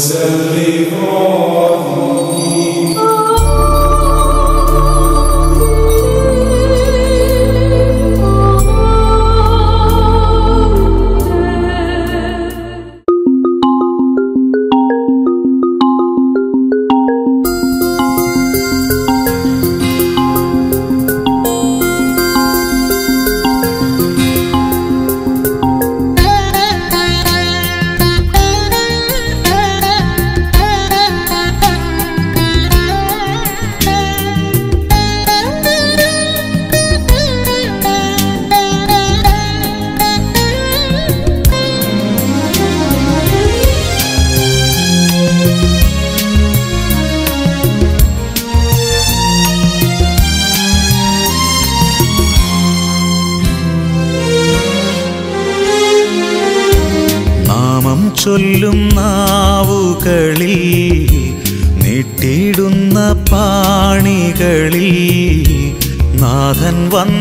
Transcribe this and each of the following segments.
നാമം ചൊല്ലും നാവുകളിൽ നീട്ടിയിടുന്ന പാണികളിൽ നാഥൻ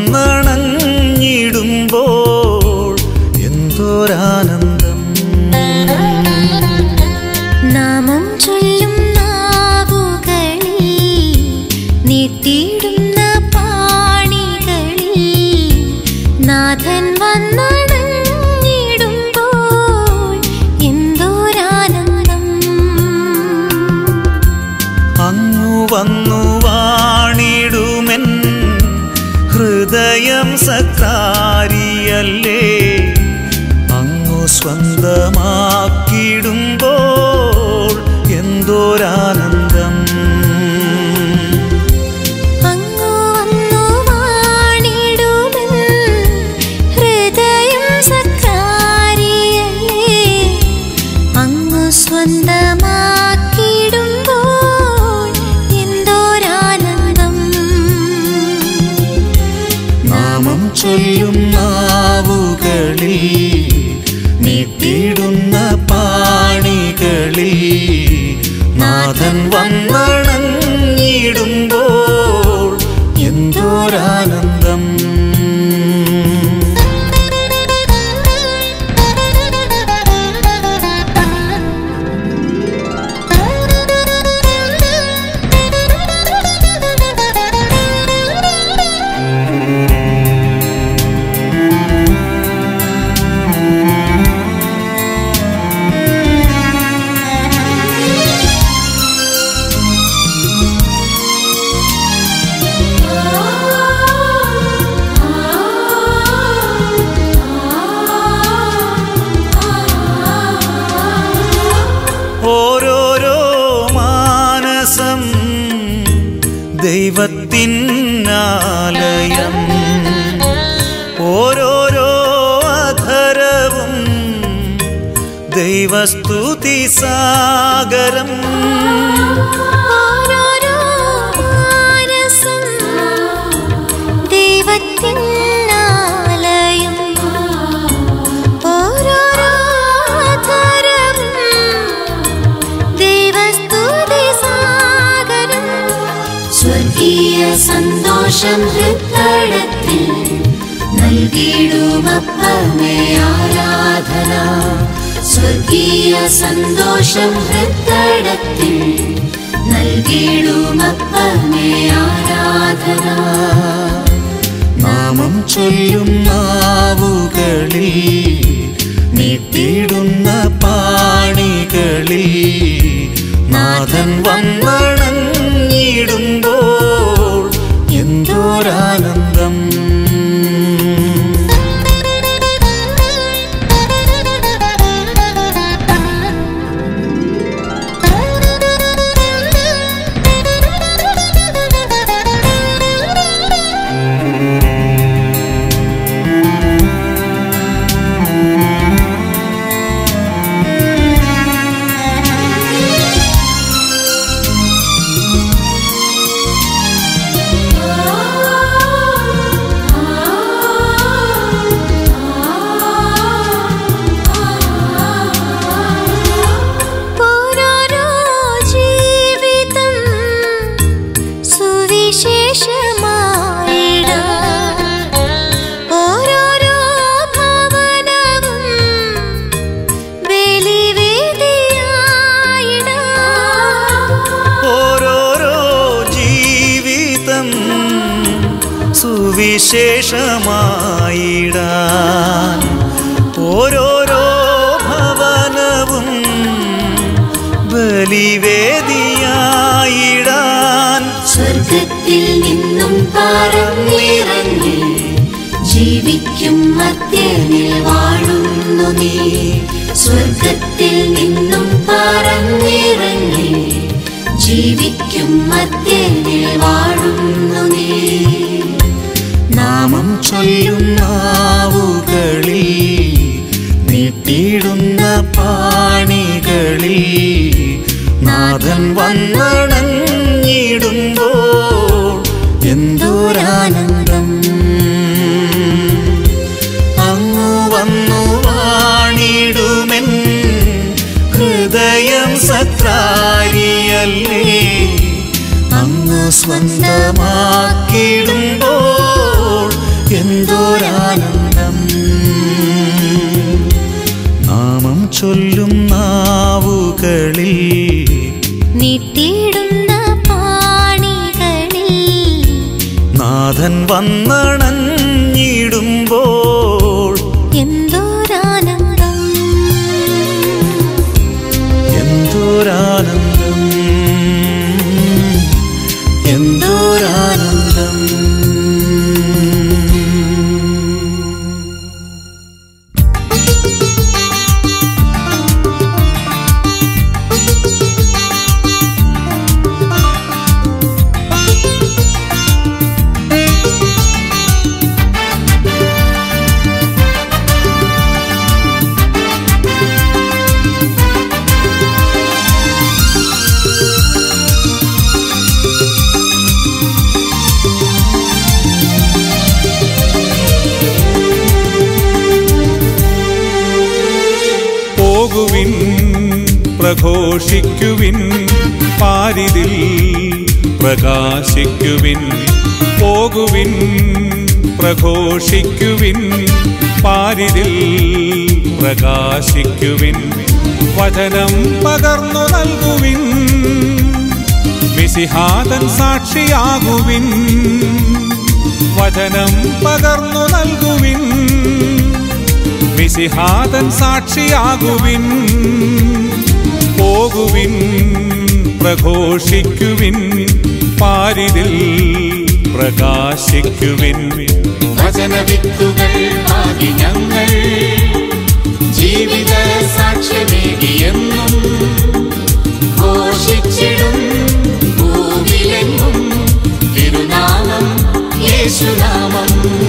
വന്നണഞ്ഞിടുമ്പോൾ എന്തോരാനന്ദം നാമം ചൊല്ലും നാവുകളിൽ നീട്ടിയിടുന്ന പാണികളിൽ നാഥൻ വന്നണഞ്ഞിടുമ്പോൾ എന്തോരാനന്ദം അങ്ങു വന്നു വാണിടുമെൻ ഹൃദയം സക്രാരിയല്ലേ അങ്ങു സ്വന്തമാക്കിടുമ്പോൾ എന്തോരാനന്ദം അങ്ങു വന്നു വാണിടുമെൻ ഹൃദയം സക്കാരിയല്ലേ അങ്ങു സ്വന്തമാക്കിടുമ്പോൾ എന്തോരാനന്ദം നാമം ചൊല്ലും നാവുകളിൽ നീട്ടിയിടുന്ന പാണികളിൽ നാഥൻ വന്നണഞ്ഞിടുമ്പോൾ എന്തോരാനന്ദം ഓരോരോ മാനസം ദൈവത്തിനാലയം ഓരോരോ അധരവും ദൈവസ്തുതി സാഗരം ഓരോരോ മാനസം ദൈവത്തിനാലയം ഓരോരോ അധരവും ദൈവസ്തുതി സാഗരം സ്വർഗീയ സന്തോഷം ഹൃത്തടത്തിൽ നൽകിയിടുമപ്പമേ ആരാധന സ്വർഗീയ സന്തോഷം ഹൃത്തടത്തിൽ നൽകിയിടുമപ്പമേ ആരാധന നാമം ചൊല്ലും നാവുകളിൽ നീട്ടിയിടുന്ന പാണികളിൽ നാഥൻ വന്നണഞ്ഞിടുമ്പോൾ എന്തോരാനന്ദം സുവിശേഷമായിടാൻ ഓരോരോ ഭവനവും ബലിവേദിയായിടാൻ സ്വർഗത്തിൽ നിന്നും പറന്നിറങ്ങി ജീവിക്കും മധ്യനിൽ വാഴുന്നു നീ സ്വർഗത്തിൽ നിന്നും പറന്നിറങ്ങി ജീവിക്കും മധ്യനിൽ വാഴുന്നു നീ നാമം ചൊല്ലും നാവുകളിൽ നീട്ടിയിടുന്ന പാണികളിൽ നാഥൻ വന്നണഞ്ഞിടുമ്പോൾ എന്തോരാനന്ദം അങ്ങു വന്നു വാണിടുമെൻ ഹൃദയം സത്രാരിയല്ലേ അങ്ങ് സ്വന്തമാക്കിടുമ്പോൾ എന്തോരാനന്ദം നാമം ചൊല്ലും നാവുകളിൽ നീട്ടിയിടുന്ന പാണികളിൽ നാഥൻ വന്നണഞ്ഞിടുമ്പോൾ എന്തോരാനന്ദം എന്തോരാനന്ദം എന്തോരാനന്ദം പോകുവിൻ പ്രഘോഷിക്കുവിൻ പാരിതിൽ പ്രകാശിക്കുവിൻ പോകുവിൻ പ്രഘോഷിക്കുവിൻ പാരിതിൽ പ്രകാശിക്കുവിൻ വചനം പകർന്നു നൽകുവിൻ മിസിഹാതൻ സാക്ഷിയാകുവിൻ വചനം പകർന്നു നൽകുവിൻ മിസിഹാതൻ സാക്ഷിയാകുവിൻ പോകുവിൻ പ്രഘോഷിക്കുവിൻ പാരിതിൽ പ്രകാശിക്കുവിൻ വചനവിത്തുകൾ ആകി ഞങ്ങൾ ജീവിത സാക്ഷ്യമേകിയെന്നും ഘോഷിച്ചിടും ഭൂവിലെങ്ങും തിരുനാമം യേശുനാമം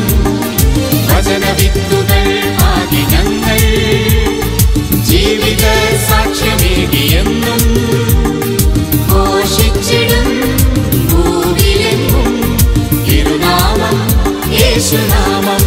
വചനവിത്തുകൾ ആകി ഞങ്ങൾ ജീവിത സാക്ഷ്യമേകിയെന്നും ഘോഷിച്ചിടും ഭൂവിലെങ്ങും തിരുനാമം യേശുനാമം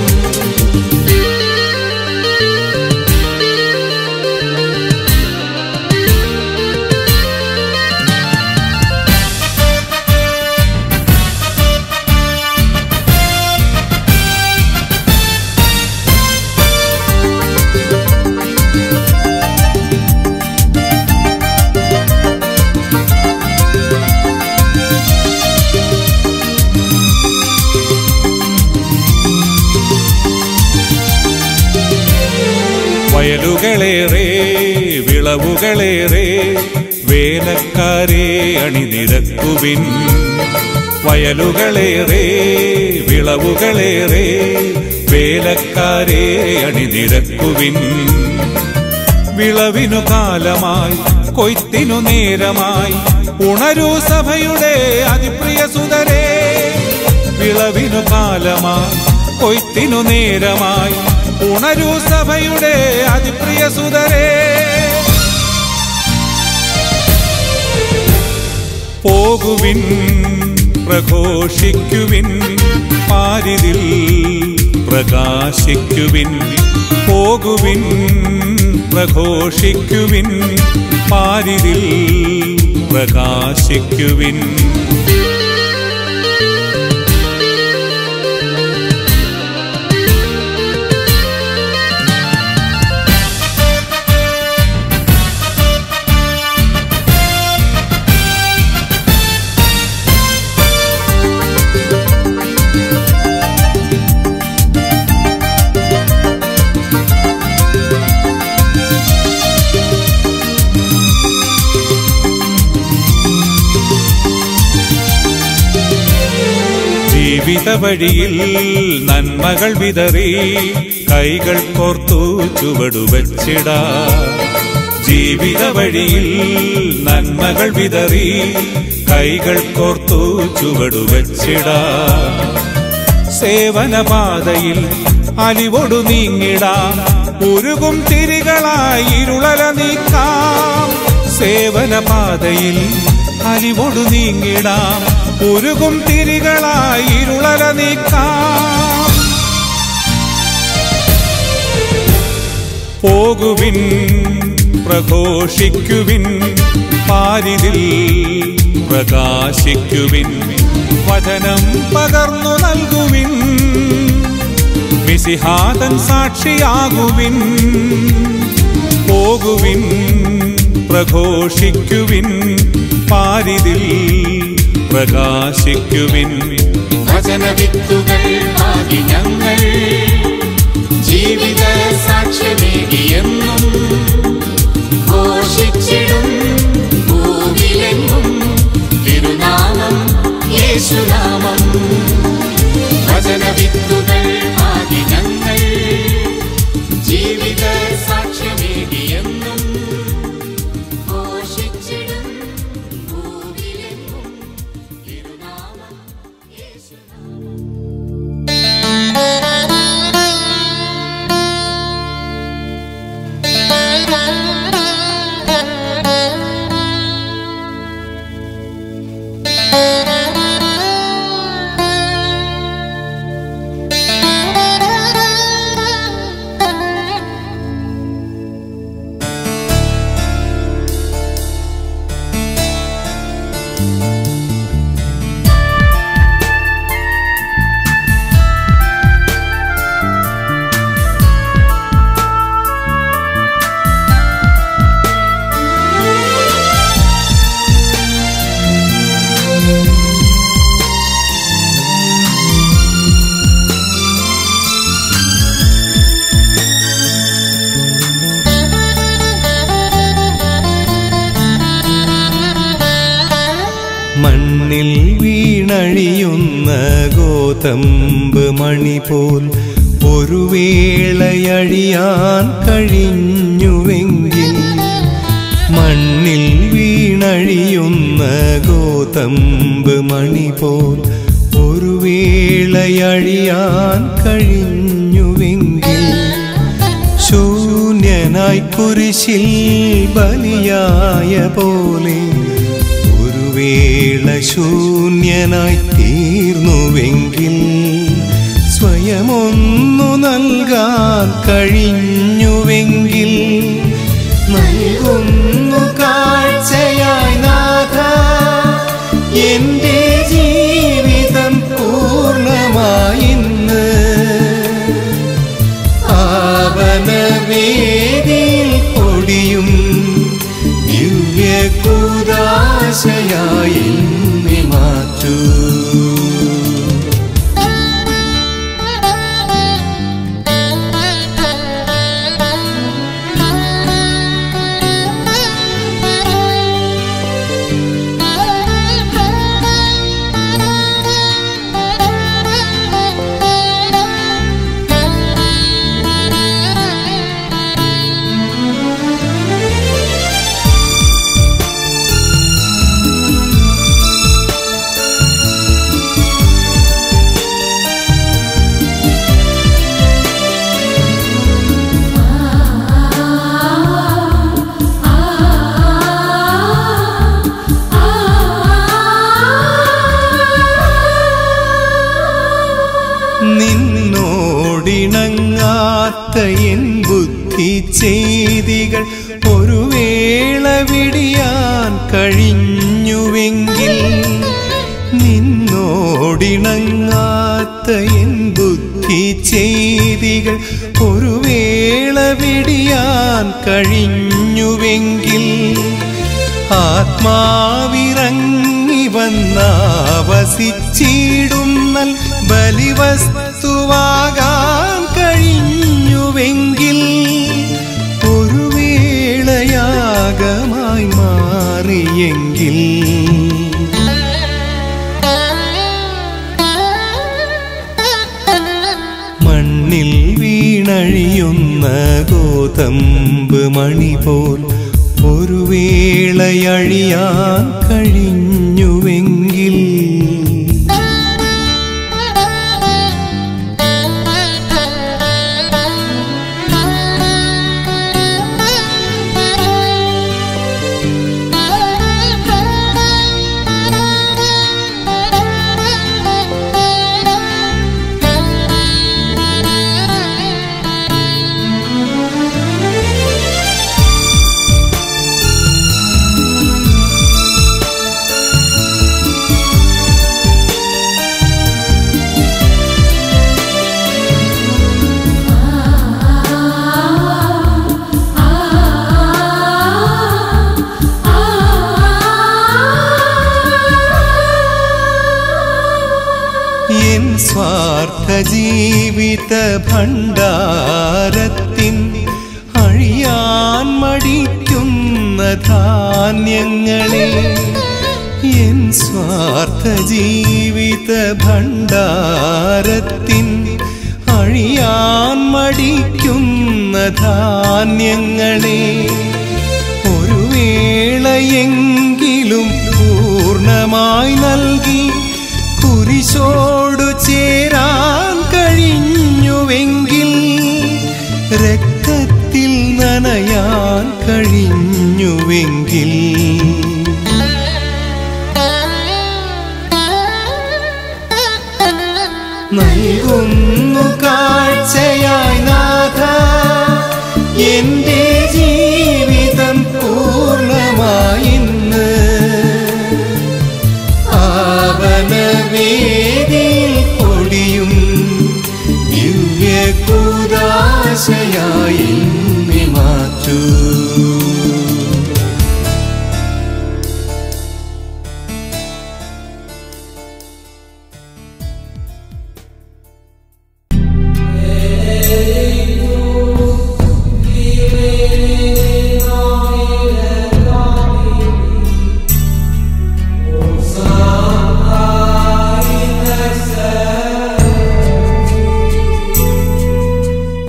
വയലുകളേറെ വിളവുകളേറെ വേലക്കാരെ അണിനിരക്കുവിൻ വയലുകളേറെ വിളവുകളേറെ വേലക്കാരെ അണിനിരക്കുവിൻ വിളവിനു കാലമായി കൊയ്ത്തിനു നേരമായി ഉണരൂ സഭയുടെ അതിപ്രിയ സുതരേ വിളവിനു കാലമായി കൊയ്ത്തിനു നേരമായി ഉണരൂ സഭയുടെ അതിപ്രിയ സുതരേ പോകുവിൻ പ്രഘോഷിക്കുവിൻ പാരിതിൽ പ്രകാശിക്കുവിൻ പോകുവിൻ പ്രഘോഷിക്കുവിൻ പാരിതിൽ പ്രകാശിക്കുവിൻ ജീവിത വഴിയിൽ നന്മകൾ വിതറി കൈകൾ കോർത്തു ചുവടുവച്ചിടാ ജീവിത വഴിയിൽ നന്മകൾ വിതറി കൈകൾ കോർത്തു ചുവടുവച്ചിടാ സേവനപാതയിൽ അലിവൊടു നീങ്ങിടാം ഉരുകും തിരികളായി ഇരുളല നീക്കാം സേവനപാതയിൽ അലിവൊടു നീങ്ങിടാം ഉരുകും തിരികളായി ഇരുളല നീക്കാം പോകുവിൻ പ്രഘോഷിക്കുവിൻ പാരിതിൽ പ്രകാശിക്കുവിൻ വചനം പകർന്നു നൽകുവിൻ മിസിഹാതൻ സാക്ഷിയാകുവിൻ പോകുവിൻ പ്രഘോഷിക്കുവിൻ പാരിതിൽ പ്രകാശിക്കുവിൻ വചനവിത്തുകൾ ആകി ഞങ്ങൾ ജീവിത സാക്ഷ്യമേകിയെന്നും ഘോഷിച്ചിടും ഭൂവിലെങ്ങും തിരുനാമം യേശുനാമം വചനവിത്തുകൾ ആകി ഞങ്ങൾ ജീവിത സാക്ഷ്യമേകിയെന്നും ഘോഷിച്ചിടും ഭൂവിലെങ്ങും തിരുനാമം യേശുനാമം മണ്ണിൽ വീണഴിയുന്ന ഗോതമ്പ് മണി പോൽ ഒരു വേളയഴിയാൻ കഴിഞ്ഞുവെങ്കിൽ മണ്ണിൽ വീണഴിയുന്ന ഗോതമ്പ് മണി പോൽ ഒരു വേളയഴിയാൻ കഴിഞ്ഞുവെങ്കിൽ ശൂന്യനായി കുരിശിൽ ബലിയായ പോലെ ഒരു വേള ശൂന്യനായി തീർന്നുവെങ്കിൽ സ്വയമൊന്നു നൽകാൻ കഴിഞ്ഞുവെങ്കിൽ നൽകുന്നു കാഴ്ചയായി നാഥ എന്റെ ജീവിതം പൂർണ്ണമായിന്ന് ആവനവേദിയിൽ പൊടിയും ദിവ്യകൂദാശയായി എന്നെ മാറ്റൂ നിന്നോടിണങ്ങാത്ത എൻ ബുദ്ധി ചെയ്തികൾ ഒരു വേള വിടിയാൻ കഴിഞ്ഞുവെങ്കിൽ നിന്നോടിണങ്ങാത്ത എൻ ബുദ്ധി ചെയ്തികൾ ഒരു വേള വിടിയാൻ കഴിഞ്ഞുവെങ്കിൽ ആത്മാവിറങ്ങി വന്നാവസിച്ചിടുന്നൽ ബലിവസ്തുവാകാൻ കഴിഞ്ഞുവെങ്കിൽ ഒരു വേളയാഗമായി മാറിയെങ്കിൽ ഗോതമ്പ് മണി പോൽ ഒരു വേളയഴിയാൻ കഴിഞ്ഞുവെങ്കിൽ എൻ സ്വാർത്ഥ ജീവിത ഭണ്ഡാരത്തിൻ അഴിയാൻ മടിക്കുന്ന ധാന്യങ്ങളെ എൻ സ്വാർത്ഥ ജീവിത ഭണ്ഡാരത്തിൻ അഴിയാൻ മടിക്കുന്ന ധാന്യങ്ങളെ ഒരു വേളയെങ്കിലും പൂർണ്ണമായി നൽകി കുരിശോടു ചേരാൻ കഴിഞ്ഞുവെങ്കിൽ രക്തത്തിൽ നനയാൻ കഴിഞ്ഞുവെങ്കിൽ നൽകുന്നു കാഴ്ചയായി നാഥ എന്റെ ജീവിതം പൂർണ്ണമായിന്ന് പാവനവേദിയിൽ പൊടിയും ദിവ്യകൂദാശയായി എന്നെ മാറ്റൂ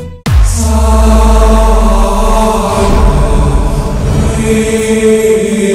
Amen.